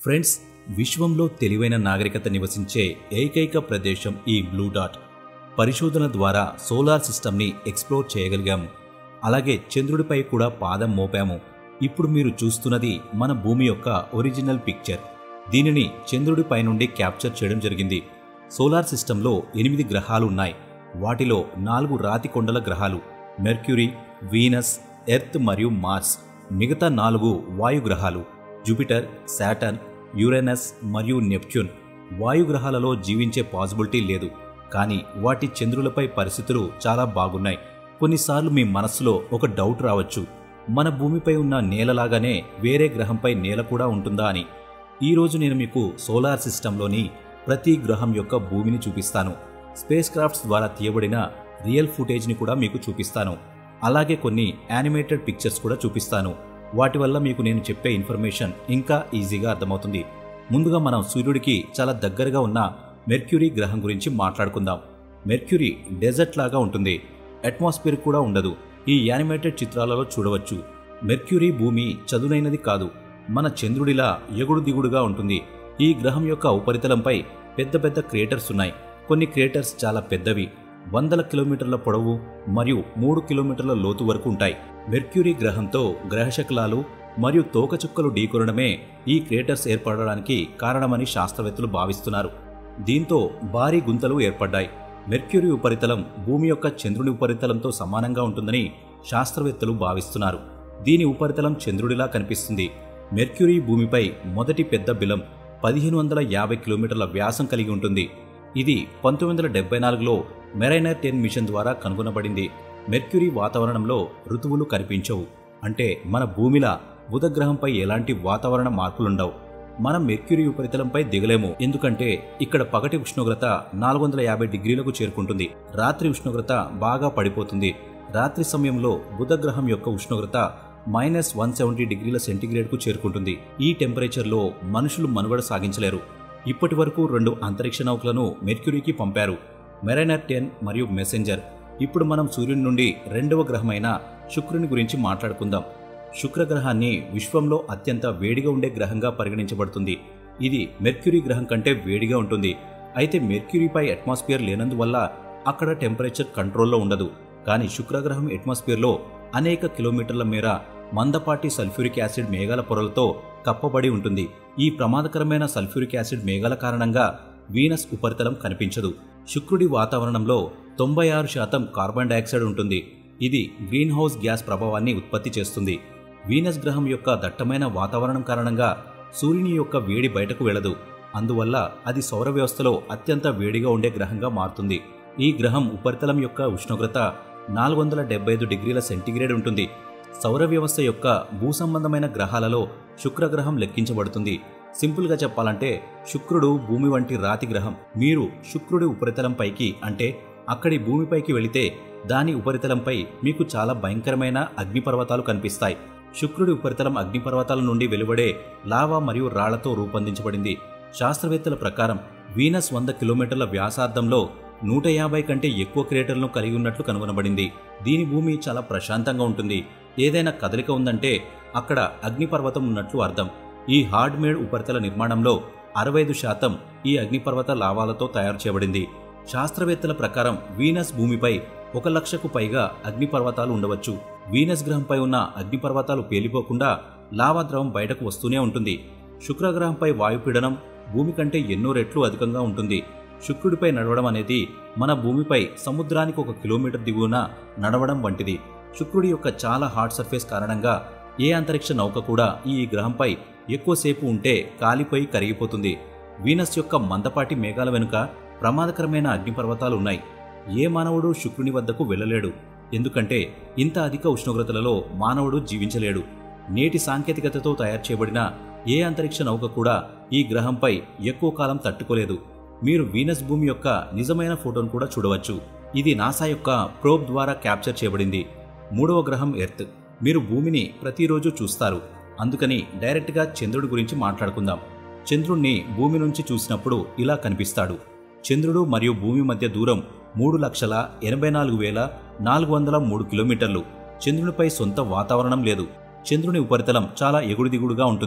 friends విశ్వంలో తెలివైన నాగరికత నివసించే ఏకైక ప్రదేశం ఈ బ్లూ డాట్ పరిశోధన ద్వారా సోలార్ సిస్టమ్ని ఎక్స్ప్లోర్ చేయగలిగాము అలాగే చంద్రుడిపై కూడా పాదం మోపాము ఇప్పుడు మీరు చూస్తున్నది మన భూమి యొక్క ఒరిజినల్ పిక్చర్ దీనిని చంద్రుడిపై నుండి క్యాప్చర్ చేయడం జరిగింది సోలార్ సిస్టంలో ఎనిమిది గ్రహాలు ఉన్నాయి వాటిలో నాలుగు రాతి కొండల గ్రహాలు మెర్క్యూరీ వీనస్ ఎర్త్ మరియు మార్స్ మిగతా నాలుగు వాయు గ్రహాలు జూపిటర్ శాటర్న్ యురేనస్ మరియు నెప్ట్యూన్ వాయు గ్రహాలలో జీవించే పాసిబిలిటీ లేదు కానీ వాటి చంద్రులపై పరిస్థితులు చాలా బాగున్నాయి కొన్నిసార్లు మీ మనస్సులో ఒక డౌట్ రావచ్చు మన భూమిపై ఉన్న నేలలాగానే వేరే గ్రహంపై నేల కూడా ఉంటుందా అని ఈరోజు నేను మీకు సోలార్ సిస్టంలోని ప్రతి గ్రహం యొక్క భూమిని చూపిస్తాను స్పేస్ క్రాఫ్ట్స్ ద్వారా తీయబడిన రియల్ ఫుటేజ్ని కూడా మీకు చూపిస్తాను అలాగే కొన్ని యానిమేటెడ్ పిక్చర్స్ కూడా చూపిస్తాను వాటి వల్ల మీకు నేను చెప్పే ఇన్ఫర్మేషన్ ఇంకా ఈజీగా అర్థమవుతుంది ముందుగా మనం సూర్యుడికి చాలా దగ్గరగా ఉన్న మెర్క్యూరీ గ్రహం గురించి మాట్లాడుకుందాం మెర్క్యూరీ డెజర్ట్ లాగా ఉంటుంది అట్మాస్ఫియర్ కూడా ఉండదు ఈ యానిమేటెడ్ చిత్రాలలో చూడవచ్చు మెర్క్యూరీ భూమి చదునైనది కాదు మన చంద్రుడిలా ఎగుడు దిగుడుగా ఉంటుంది ఈ గ్రహం యొక్క ఉపరితలంపై పెద్ద పెద్ద క్రియేటర్స్ ఉన్నాయి కొన్ని క్రియేటర్స్ చాలా పెద్దవి వందల కిలోమీటర్ల పొడవు మరియు మూడు కిలోమీటర్ల లోతు వరకు ఉంటాయి మెర్క్యూరీ గ్రహంతో గ్రహశకలాలు మరియు తోకచుక్కలు ఢీకొనడమే ఈ క్రియేటర్స్ ఏర్పడడానికి కారణమని శాస్త్రవేత్తలు భావిస్తున్నారు దీంతో భారీ గుంతలు ఏర్పడ్డాయి మెర్క్యూరీ ఉపరితలం భూమి యొక్క చంద్రుని ఉపరితలంతో సమానంగా ఉంటుందని శాస్త్రవేత్తలు భావిస్తున్నారు దీని ఉపరితలం చంద్రుడిలా కనిపిస్తుంది మెర్క్యూరీ భూమిపై మొదటి పెద్ద బిలం పదిహేను వందల యాభై కిలోమీటర్ల వ్యాసం కలిగి ఉంటుంది ఇది పంతొమ్మిది వందల డెబ్బై నాలుగులో మెరైనర్ టెన్ మిషన్ ద్వారా కనుగొనబడింది మెర్క్యూరీ వాతావరణంలో ఋతువులు కనిపించవు అంటే మన భూమిలా బుధగ్రహంపై ఎలాంటి వాతావరణ మార్పులుండవు మనం మెర్క్యూరీ ఉపరితలంపై దిగలేము ఎందుకంటే ఇక్కడ పగటి ఉష్ణోగ్రత నాలుగు వందల యాభై డిగ్రీలకు చేరుకుంటుంది రాత్రి ఉష్ణోగ్రత బాగా పడిపోతుంది రాత్రి సమయంలో బుధగ్రహం యొక్క ఉష్ణోగ్రత మైనస్ వన్ సెవెంటీ డిగ్రీల సెంటీగ్రేడ్కు చేరుకుంటుంది ఈ టెంపరేచర్లో మనుషులు మనుగడ సాగించలేరు ఇప్పటి వరకు రెండు అంతరిక్ష నౌకలను మెర్క్యూరీకి పంపారు మెరైనర్ టెన్ మరియు మెసెంజర్ ఇప్పుడు మనం సూర్యుని నుండి రెండవ గ్రహమైన శుక్రుని గురించి మాట్లాడుకుందాం శుక్రగ్రహాన్ని విశ్వంలో అత్యంత వేడిగా ఉండే గ్రహంగా పరిగణించబడుతుంది ఇది మెర్క్యూరీ గ్రహం కంటే వేడిగా ఉంటుంది అయితే మెర్క్యూరీపై అట్మాస్ఫియర్ లేనందువల్ల అక్కడ టెంపరేచర్ కంట్రోల్లో ఉండదు కానీ శుక్రగ్రహం అట్మాస్ఫియర్లో అనేక కిలోమీటర్ల మేర మందపాటి సల్ఫ్యూరిక్ యాసిడ్ మేఘాల పొరలతో కప్పబడి ఉంటుంది ఈ ప్రమాదకరమైన సల్ఫ్యూరిక్ యాసిడ్ మేఘాల కారణంగా వీనస్ ఉపరితలం కనిపించదు శుక్రుడి వాతావరణంలో తొంభై ఆరు శాతం కార్బన్ డయాక్సైడ్ ఉంటుంది ఇది గ్రీన్ హౌస్ గ్యాస్ ప్రభావాన్ని ఉత్పత్తి చేస్తుంది వీనస్ గ్రహం యొక్క దట్టమైన వాతావరణం కారణంగా సూర్యుని యొక్క వేడి బయటకు వెళ్ళదు అందువల్ల అది సౌర వ్యవస్థలో అత్యంత వేడిగా ఉండే గ్రహంగా మారుతుంది ఈ గ్రహం ఉపరితలం యొక్క ఉష్ణోగ్రత నాలుగు వందల డెబ్బై ఐదు డిగ్రీల సెంటీగ్రేడ్ ఉంటుంది సౌర వ్యవస్థ యొక్క భూసంబంధమైన గ్రహాలలో శుక్రగ్రహం లెక్కించబడుతుంది సింపుల్గా చెప్పాలంటే శుక్రుడు భూమి వంటి రాతి గ్రహం మీరు శుక్రుడి ఉపరితలంపైకి అంటే అక్కడి భూమిపైకి వెళితే దాని ఉపరితలంపై మీకు చాలా భయంకరమైన అగ్నిపర్వతాలు కనిపిస్తాయి శుక్రుడి ఉపరితలం అగ్నిపర్వతాల నుండి వెలువడే లావా మరియు రాళ్లతో రూపొందించబడింది శాస్త్రవేత్తల ప్రకారం వీనస్ వంద కిలోమీటర్ల వ్యాసార్థంలో నూట యాభై కంటే ఎక్కువ క్రియేటర్లను కలిగి ఉన్నట్లు కనుగొనబడింది దీని భూమి చాలా ప్రశాంతంగా ఉంటుంది ఏదైనా కదలిక ఉందంటే అక్కడ అగ్నిపర్వతం ఉన్నట్లు అర్థం ఈ హార్డ్ మేడ్ ఉపరితల నిర్మాణంలో అరవై ఐదు శాతం ఈ అగ్నిపర్వత లావాలతో తయారు చేయబడింది శాస్త్రవేత్తల ప్రకారం వీనస్ భూమిపై ఒక లక్షకు పైగా అగ్నిపర్వతాలు ఉండవచ్చు వీనస్ గ్రహంపై ఉన్న అగ్నిపర్వతాలు పేలిపోకుండా లావా ద్రవం బయటకు వస్తూనే ఉంటుంది శుక్రగ్రహంపై వాయుపీడనం భూమి కంటే ఎన్నో రెట్లు అధికంగా ఉంటుంది శుక్రుడిపై నడవడం అనేది మన భూమిపై సముద్రానికి ఒక కిలోమీటర్ దిగువన నడవడం వంటిది శుక్రుడి యొక్క చాలా హాట్ సర్ఫేస్ కారణంగా ఏ అంతరిక్ష నౌక కూడా ఈ గ్రహంపై ఎక్కువసేపు ఉంటే కాలిపోయి కరిగిపోతుంది వీనస్ యొక్క మందపాటి మేఘాల వెనుక ప్రమాదకరమైన అగ్నిపర్వతాలు ఉన్నాయి ఏ మానవుడు శుక్రుని వద్దకు వెళ్ళలేడు ఎందుకంటే ఇంత అధిక ఉష్ణోగ్రతలలో మానవుడు జీవించలేడు నేటి సాంకేతికతతో తయారు చేయబడిన ఏ అంతరిక్ష నౌక కూడా ఈ గ్రహంపై ఎక్కువ కాలం తట్టుకోలేదు మీరు వీనస్ భూమి యొక్క నిజమైన ఫోటోను కూడా చూడవచ్చు ఇది నాసా యొక్క ప్రోబ్ ద్వారా క్యాప్చర్ చేయబడింది మూడవ గ్రహం ఎర్త్ మీరు భూమిని ప్రతిరోజు చూస్తారు అందుకని డైరెక్ట్గా చంద్రుడి గురించి మాట్లాడుకుందాం చంద్రుణ్ణి భూమి నుంచి చూసినప్పుడు ఇలా కనిపిస్తాడు చంద్రుడు మరియు భూమి మధ్య దూరం మూడు లక్షల ఎనభై నాలుగు వేల నాలుగు వందల మూడు కిలోమీటర్లు చంద్రునిపై సొంత వాతావరణం లేదు చంద్రుని ఉపరితలం చాలా ఎగుడు దిగుడుగా ఉంటుంది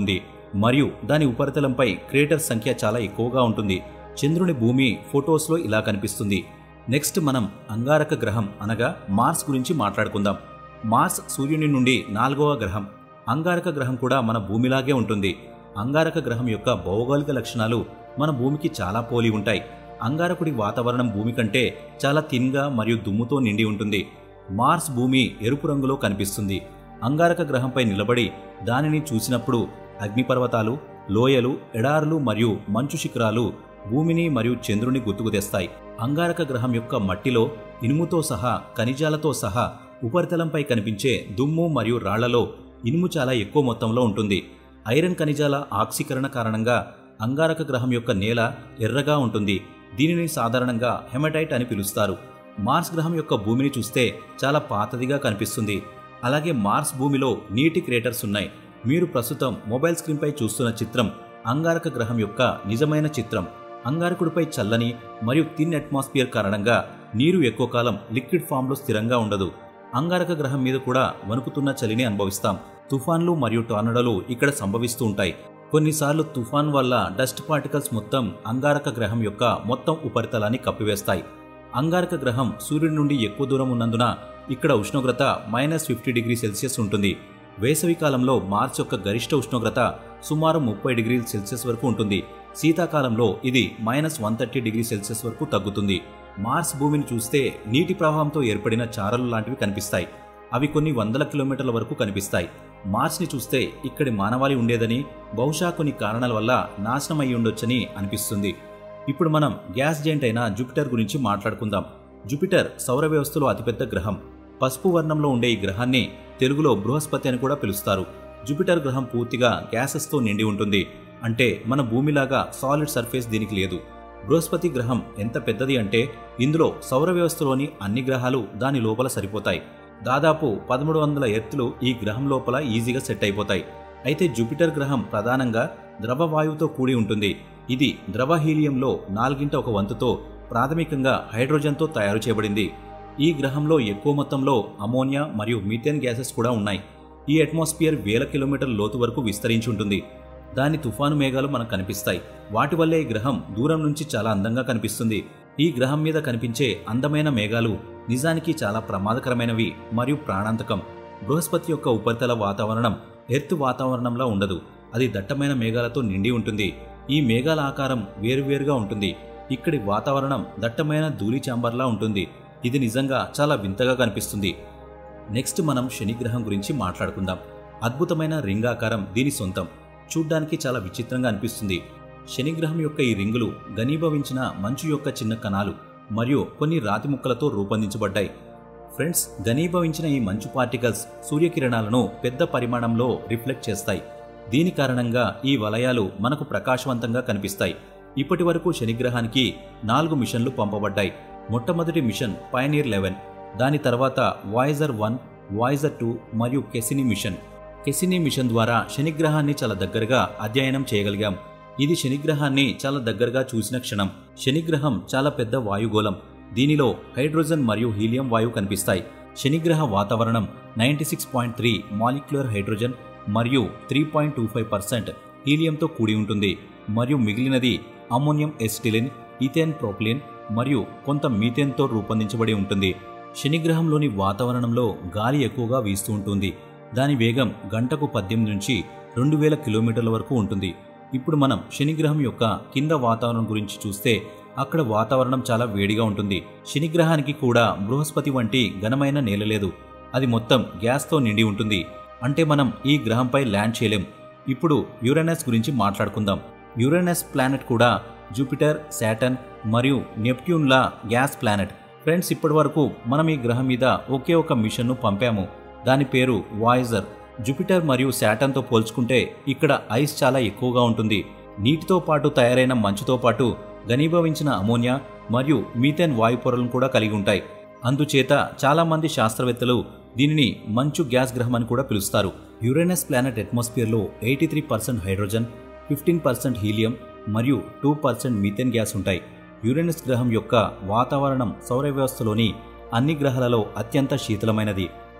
మరియు దాని ఉపరితలంపై క్రేటర్ సంఖ్య చాలా ఎక్కువగా ఉంటుంది చంద్రుని భూమి ఫొటోస్లో ఇలా కనిపిస్తుంది నెక్స్ట్ మనం అంగారక గ్రహం అనగా మార్స్ గురించి మాట్లాడుకుందాం మార్స్ సూర్యుని నుండి నాలుగవ గ్రహం అంగారక గ్రహం కూడా మన భూమిలాగే ఉంటుంది అంగారక గ్రహం యొక్క భౌగోళిక లక్షణాలు మన భూమికి చాలా పోలి ఉంటాయి అంగారకుడి వాతావరణం భూమి కంటే చాలా తిన్గా మరియు దుమ్ముతో నిండి ఉంటుంది మార్స్ భూమి ఎరుపు రంగులో కనిపిస్తుంది అంగారక గ్రహంపై నిలబడి దానిని చూసినప్పుడు అగ్నిపర్వతాలు లోయలు ఎడారులు మరియు మంచు శిఖరాలు భూమిని మరియు చంద్రుని గుర్తుకు తెస్తాయి అంగారక గ్రహం యొక్క మట్టిలో ఇనుముతో సహా ఖనిజాలతో సహా ఉపరితలంపై కనిపించే దుమ్ము మరియు రాళ్లలో ఇనుము చాలా ఎక్కువ మొత్తంలో ఉంటుంది ఐరన్ ఖనిజాల ఆక్సీకరణ కారణంగా అంగారక గ్రహం యొక్క నేల ఎర్రగా ఉంటుంది దీనిని సాధారణంగా హెమటైట్ అని పిలుస్తారు మార్స్ గ్రహం యొక్క భూమిని చూస్తే చాలా పాతదిగా కనిపిస్తుంది అలాగే మార్స్ భూమిలో నీటి క్రేటర్స్ ఉన్నాయి మీరు ప్రస్తుతం మొబైల్ స్క్రీన్పై చూస్తున్న చిత్రం అంగారక గ్రహం యొక్క నిజమైన చిత్రం అంగారకుడిపై చల్లని మరియు థిన్ అట్మాస్ఫియర్ కారణంగా నీరు ఎక్కువ కాలం లిక్విడ్ ఫామ్లో స్థిరంగా ఉండదు అంగారక గ్రహం మీద కూడా వణుకుతున్న చలిని అనుభవిస్తాం తుఫాన్లు మరియు టార్నడోలు ఇక్కడ సంభవిస్తూ ఉంటాయి కొన్నిసార్లు తుఫాన్ వల్ల డస్ట్ పార్టికల్స్ మొత్తం అంగారక గ్రహం యొక్క మొత్తం ఉపరితలాన్ని కప్పివేస్తాయి అంగారక గ్రహం సూర్యుడి నుండి ఎక్కువ దూరం ఉన్నందున ఇక్కడ ఉష్ణోగ్రత మైనస్ ఫిఫ్టీ డిగ్రీ సెల్సియస్ ఉంటుంది వేసవి కాలంలో మార్చ్ యొక్క గరిష్ట ఉష్ణోగ్రత సుమారు ముప్పై డిగ్రీల సెల్సియస్ వరకు ఉంటుంది శీతాకాలంలో ఇది minus one thirty degree Celsius వరకు తగ్గుతుంది మార్స్ భూమిని చూస్తే నీటి ప్రవాహంతో ఏర్పడిన చారలు లాంటివి కనిపిస్తాయి అవి కొన్ని వందల కిలోమీటర్ల వరకు కనిపిస్తాయి మార్స్ని చూస్తే ఇక్కడి మానవాళి ఉండేదని బహుశా కొన్ని కారణాల వల్ల నాశనం అయి ఉండొచ్చని అనిపిస్తుంది ఇప్పుడు మనం గ్యాస్ జెయింట్ అయిన జూపిటర్ గురించి మాట్లాడుకుందాం జూపిటర్ సౌర వ్యవస్థలో అతిపెద్ద గ్రహం పసుపు వర్ణంలో ఉండే ఈ గ్రహాన్ని తెలుగులో బృహస్పతి అని కూడా పిలుస్తారు జూపిటర్ గ్రహం పూర్తిగా గ్యాసెస్తో నిండి ఉంటుంది అంటే మన భూమిలాగా సాలిడ్ సర్ఫేస్ దీనికి లేదు బృహస్పతి గ్రహం ఎంత పెద్దది అంటే ఇందులో సౌర వ్యవస్థలోని అన్ని గ్రహాలు దాని లోపల సరిపోతాయి దాదాపు పదమూడు వందల ఎత్తులు ఈ గ్రహం లోపల ఈజీగా సెట్ అయిపోతాయి అయితే జూపిటర్ గ్రహం ప్రధానంగా ద్రవ వాయువుతో కూడి ఉంటుంది ఇది ద్రవ హీలియంలో నాలుగింట ఒక వంతుతో ప్రాథమికంగా హైడ్రోజన్తో తయారు చేయబడింది ఈ గ్రహంలో ఎక్కువ మొత్తంలో అమోనియా మరియు మీథేన్ గ్యాసెస్ కూడా ఉన్నాయి ఈ అట్మాస్ఫియర్ వేల కిలోమీటర్ల లోతు వరకు విస్తరించి ఉంటుంది దాని తుఫాను మేఘాలు మనకు కనిపిస్తాయి వాటి వల్లే ఈ గ్రహం దూరం నుంచి చాలా అందంగా కనిపిస్తుంది ఈ గ్రహం మీద కనిపించే అందమైన మేఘాలు నిజానికి చాలా ప్రమాదకరమైనవి మరియు ప్రాణాంతకం బృహస్పతి యొక్క ఉపరితల వాతావరణం ఎర్త్ వాతావరణంలా ఉండదు అది దట్టమైన మేఘాలతో నిండి ఉంటుంది ఈ మేఘాల ఆకారం వేరువేరుగా ఉంటుంది ఇక్కడి వాతావరణం దట్టమైన ధూళి చాంబర్లా ఉంటుంది ఇది నిజంగా చాలా వింతగా కనిపిస్తుంది నెక్స్ట్ మనం శనిగ్రహం గురించి మాట్లాడుకుందాం అద్భుతమైన రింగ్ ఆకారం దీని సొంతం చూడ్డానికి చాలా విచిత్రంగా అనిపిస్తుంది శనిగ్రహం యొక్క ఈ రింగులు ఘనీభవించిన మంచు యొక్క చిన్న కణాలు మరియు కొన్ని రాతి ముక్కలతో రూపొందించబడ్డాయి ఫ్రెండ్స్ ఘనీభవించిన ఈ మంచు పార్టికల్స్ సూర్యకిరణాలను పెద్ద పరిమాణంలో రిఫ్లెక్ట్ చేస్తాయి దీని కారణంగా ఈ వలయాలు మనకు ప్రకాశవంతంగా కనిపిస్తాయి ఇప్పటి వరకు శనిగ్రహానికి నాలుగు మిషన్లు పంపబడ్డాయి మొట్టమొదటి మిషన్ పయనీర్ లెవెన్ దాని తర్వాత వాయిజర్ వన్ వాయిజర్ టూ మరియు కెసిని మిషన్ కెసిని మిషన్ ద్వారా శనిగ్రహాన్ని చాలా దగ్గరగా అధ్యయనం చేయగలిగాం ఇది శనిగ్రహాన్ని చాలా దగ్గరగా చూసిన క్షణం శనిగ్రహం చాలా పెద్ద వాయుగోళం దీనిలో హైడ్రోజన్ మరియు హీలియం వాయువు కనిపిస్తాయి శనిగ్రహ వాతావరణం ninety six point three molecular hydrogen మరియు three point two five percent హీలియంతో కూడి ఉంటుంది మరియు మిగిలినది అమ్మోనియం ఎస్టిలిన్ ఈథేన్ ప్రోప్లిన్ మరియు కొంత మీథేన్తో రూపొందించబడి ఉంటుంది శనిగ్రహంలోని వాతావరణంలో గాలి ఎక్కువగా వీస్తూ ఉంటుంది దాని వేగం గంటకు పద్దెనిమిది నుంచి రెండు వేల కిలోమీటర్ల వరకు ఉంటుంది ఇప్పుడు మనం శనిగ్రహం యొక్క కింద వాతావరణం గురించి చూస్తే అక్కడ వాతావరణం చాలా వేడిగా ఉంటుంది శనిగ్రహానికి కూడా బృహస్పతి వంటి ఘనమైన నేల లేదు అది మొత్తం గ్యాస్తో నిండి ఉంటుంది అంటే మనం ఈ గ్రహంపై ల్యాండ్ చేయలేం ఇప్పుడు యురేనస్ గురించి మాట్లాడుకుందాం యురేనస్ ప్లానెట్ కూడా జూపిటర్ శాటర్న్ మరియు నెప్ట్యూన్లా గ్యాస్ ప్లానెట్ ఫ్రెండ్స్ ఇప్పటివరకు మనం ఈ గ్రహం మీద ఒకే ఒక మిషన్ను పంపాము దాని పేరు వాయిజర్ జూపిటర్ మరియు శాటన్తో పోల్చుకుంటే ఇక్కడ ఐస్ చాలా ఎక్కువగా ఉంటుంది నీటితో పాటు తయారైన మంచుతో పాటు ఘనీభవించిన అమోనియా మరియు మీథేన్ వాయు పొరలను కూడా కలిగి ఉంటాయి అందుచేత చాలామంది శాస్త్రవేత్తలు దీనిని మంచు గ్యాస్ గ్రహం అని కూడా పిలుస్తారు యురేనస్ ప్లానెట్ అట్మాస్ఫియర్లో eighty three percent hydrogen fifteen percent helium మరియు టూ పర్సెంట్ మీథేన్ గ్యాస్ ఉంటాయి యురేనస్ గ్రహం యొక్క వాతావరణం సౌర వ్యవస్థలోని అన్ని గ్రహాలలో అత్యంత శీతలమైనది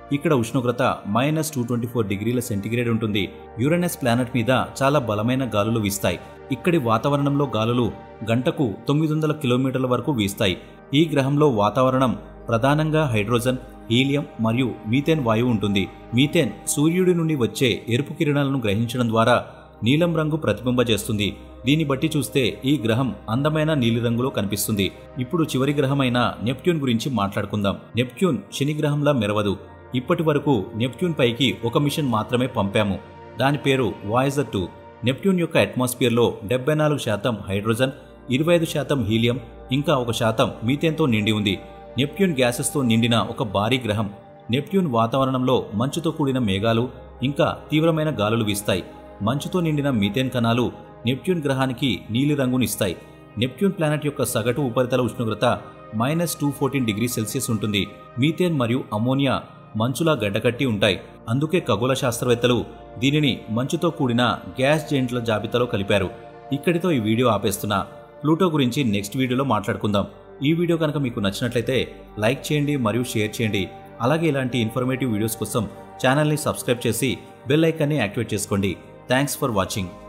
ఇక్కడ ఉష్ణోగ్రత మైనస్ టూ ట్వంటీ ఫోర్ డిగ్రీల సెంటీగ్రేడ్ ఉంటుంది యురేనస్ ప్లానెట్ మీద చాలా బలమైన గాలులు వీస్తాయి ఇక్కడి వాతావరణంలో గాలులు గంటకు తొమ్మిది వందల కిలోమీటర్ల వరకు వీస్తాయి ఈ గ్రహంలో వాతావరణం ప్రధానంగా హైడ్రోజన్ హీలియం మరియు మీథేన్ వాయువు ఉంటుంది మీథేన్ సూర్యుడి నుండి వచ్చే ఎరుపు కిరణాలను గ్రహించడం ద్వారా నీలం రంగు ప్రతిబింబజేస్తుంది దీన్ని బట్టి చూస్తే ఈ గ్రహం అందమైన నీలిరంగులో కనిపిస్తుంది ఇప్పుడు చివరి గ్రహమైన నెప్ట్యూన్ గురించి మాట్లాడుకుందాం నెప్ట్యూన్ శని గ్రహంలా మెరవదు ఇప్పటి వరకు నెప్ట్యూన్ పైకి ఒక మిషన్ మాత్రమే పంపాము దాని పేరు వాయజర్ టూ నెప్ట్యూన్ యొక్క అట్మాస్ఫియర్లో డెబ్బై నాలుగు శాతం హైడ్రోజన్ ఇరవై ఐదు శాతం హీలియం ఇంకా ఒక శాతం మీథేన్తో నిండి ఉంది నెప్ట్యూన్ గ్యాసెస్తో నిండిన ఒక భారీ గ్రహం నెప్ట్యూన్ వాతావరణంలో మంచుతో కూడిన మేఘాలు ఇంకా తీవ్రమైన గాలులు వీస్తాయి మంచుతో నిండిన మీథేన్ కణాలు నెప్ట్యూన్ గ్రహానికి నీలిరంగునిస్తాయి నెప్ట్యూన్ ప్లానెట్ యొక్క సగటు ఉపరితల ఉష్ణోగ్రత minus two fourteen degree Celsius ఉంటుంది మీథేన్ మరియు అమోనియా మంచులా గడ్డకట్టి ఉంటాయి అందుకే ఖగోళ శాస్త్రవేత్తలు దీనిని మంచుతో కూడిన గ్యాస్ జెయింట్ల జాబితాలో కలిపారు ఇక్కడితో ఈ వీడియో ఆపేస్తున్నా ప్లూటో గురించి నెక్స్ట్ వీడియోలో మాట్లాడుకుందాం ఈ వీడియో కనుక మీకు నచ్చినట్లయితే లైక్ చేయండి మరియు షేర్ చేయండి అలాగే ఇలాంటి ఇన్ఫర్మేటివ్ వీడియోస్ కోసం ఛానల్ని సబ్స్క్రైబ్ చేసి బెల్ ఐకాన్ని యాక్టివేట్ చేసుకోండి థ్యాంక్స్ ఫర్ వాచింగ్